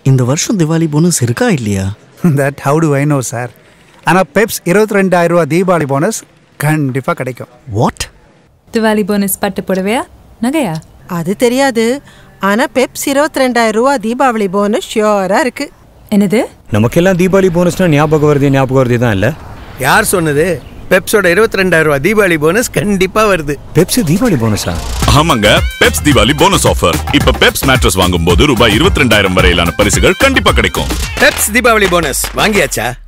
இந்த வருஷம் திவாலி போனஸ் இருக்கா இல்லையா that how do I know sir ஆனால் பெப்ஸ் இருபத்தி ரெண்டாயிரம் ரூபா தீபாவளி போனஸ் கண்டிப்பாக கிடைக்கும் வாட் திவாலி போனஸ் பட்டு புடவையா நகையா அது தெரியாது ஆனா பெப்ஸ் இருபத்தி ரெண்டாயிரம் ரூபா தீபாவளி போனஸ் ஷியோரா இருக்கு என்னது நமக்கெல்லாம் தீபாவளி போனஸ்னா ஞாபகம் வருது ஞாபகம் வருது தான் இல்ல யார் சொன்னது பெப்ஸோட இருபத்தி ரெண்டாயிரம் ரூபாய் தீபாவளி போனஸ் கண்டிப்பா வருது பெப்சி தீபாவளி போனஸா ஆமாங்க பெப்ஸ் தீபாவளி போனஸ் ஆஃபர் இப்ப பெப்ஸ் மேட்ரஸ் வாங்கும்போது ரூபாய் இருபத்தி ரெண்டாயிரம் வரையிலான பரிசுகள் கண்டிப்பா கிடைக்கும் பெப்ஸ் தீபாவளி போனஸ் வாங்கியாச்சா